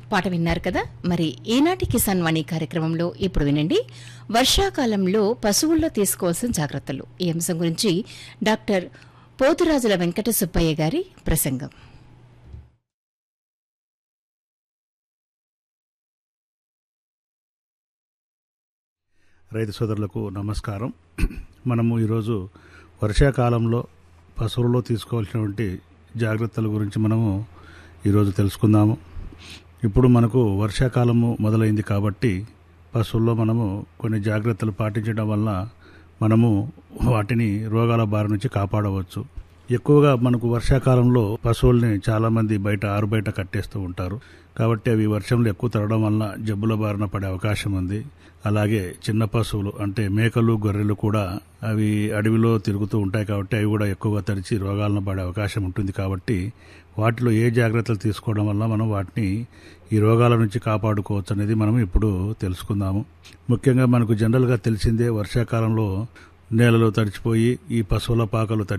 పాట విన్నారు కదా మరి ఈనాటి కిసాన్ వాణి కార్యక్రమంలో ఇప్పుడు వినండి వర్షాకాలంలో పశువుల్లో తీసుకోవాల్సిన జాగ్రత్తలు ఈ అంశం గురించి డాక్టర్ పోతురాజుల వెంకట సుబ్బయ్య గారి ప్రసంగం రైతు సోదరులకు నమస్కారం మనము ఈరోజు వర్షాకాలంలో పశువులలో తీసుకోవాల్సినటువంటి జాగ్రత్తల గురించి మనము ఈరోజు తెలుసుకుందాము ఇప్పుడు మనకు వర్షాకాలము మొదలైంది కాబట్టి పశువుల్లో మనము కొన్ని జాగ్రత్తలు పాటించడం వల్ల మనము వాటిని రోగాల బారి నుంచి కాపాడవచ్చు ఎక్కువగా మనకు వర్షాకాలంలో పశువుల్ని చాలామంది బయట ఆరు బయట కట్టేస్తూ ఉంటారు కాబట్టి అవి వర్షంలో ఎక్కువ తరగడం వల్ల జబ్బుల బారిన పడే అవకాశం ఉంది అలాగే చిన్న పశువులు అంటే మేకలు గొర్రెలు కూడా అవి అడవిలో తిరుగుతూ ఉంటాయి కాబట్టి అవి కూడా ఎక్కువగా తరిచి రోగాలను పడే అవకాశం ఉంటుంది కాబట్టి వాటిలో ఏ జాగ్రత్తలు తీసుకోవడం వల్ల మనం వాటిని ఈ రోగాల నుంచి కాపాడుకోవచ్చు అనేది మనం ఇప్పుడు తెలుసుకుందాము ముఖ్యంగా మనకు జనరల్గా తెలిసిందే వర్షాకాలంలో నేలలో తడిచిపోయి ఈ పశువుల పాకలు తడి